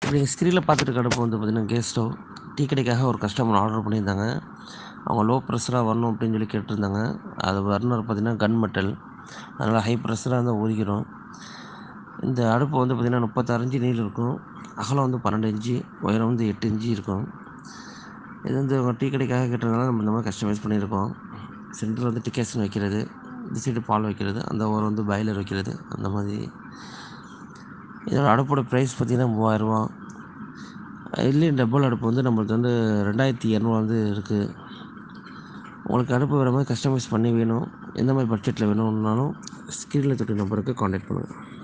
இப்போ நீங்கள் ஸ்க்ரீனில் பார்த்துட்டு இருக்க அடுப்பு வந்து பார்த்திங்கன்னா கேஸ் ஸ்டவ் டீ கடைக்காக ஒரு கஸ்டமர் ஆர்டர் பண்ணியிருந்தாங்க அவங்க லோ ப்ரெஷராக வரணும் அப்படின்னு சொல்லி கேட்டிருந்தாங்க அது பர்னர் பார்த்திங்கன்னா கன் மெட்டல் அதனால் ஹை ப்ரெஷராக இருந்தால் ஊதிக்கிறோம் இந்த அடுப்பு வந்து பார்த்திங்கன்னா முப்பத்தாறு இன்ச்சு நீள் இருக்கும் அகலம் வந்து பன்னெண்டு இன்ச்சு உயரம் வந்து எட்டு இன்ச்சு இருக்கும் இது வந்து அவங்க டீ கடைக்காக கேட்டதுனால நம்ம இந்த மாதிரி கஸ்டமைஸ் பண்ணியிருக்கோம் சென்டரில் வந்து டிக்கேஷன் வைக்கிறது இந்த சைடு பால் வைக்கிறது அந்த ஓரம் வந்து பாய்லர் வைக்கிறது அந்த மாதிரி இதோட அடுப்போட ப்ரைஸ் பார்த்திங்கன்னா மூவாயிரரூவா இதுலேயும் டபுள் அடுப்பு வந்து நம்மளுக்கு வந்து ரெண்டாயிரத்தி இரநூறுவா வந்து இருக்குது உங்களுக்கு அடுப்பு வேறு மாதிரி கஸ்டமைஸ் பண்ணி வேணும் எந்த மாதிரி பட்ஜெட்டில் வேணும்னாலும் ஸ்க்ரீனில் தொட்டு நம்பருக்கு காண்டாக்ட் பண்ணுங்கள்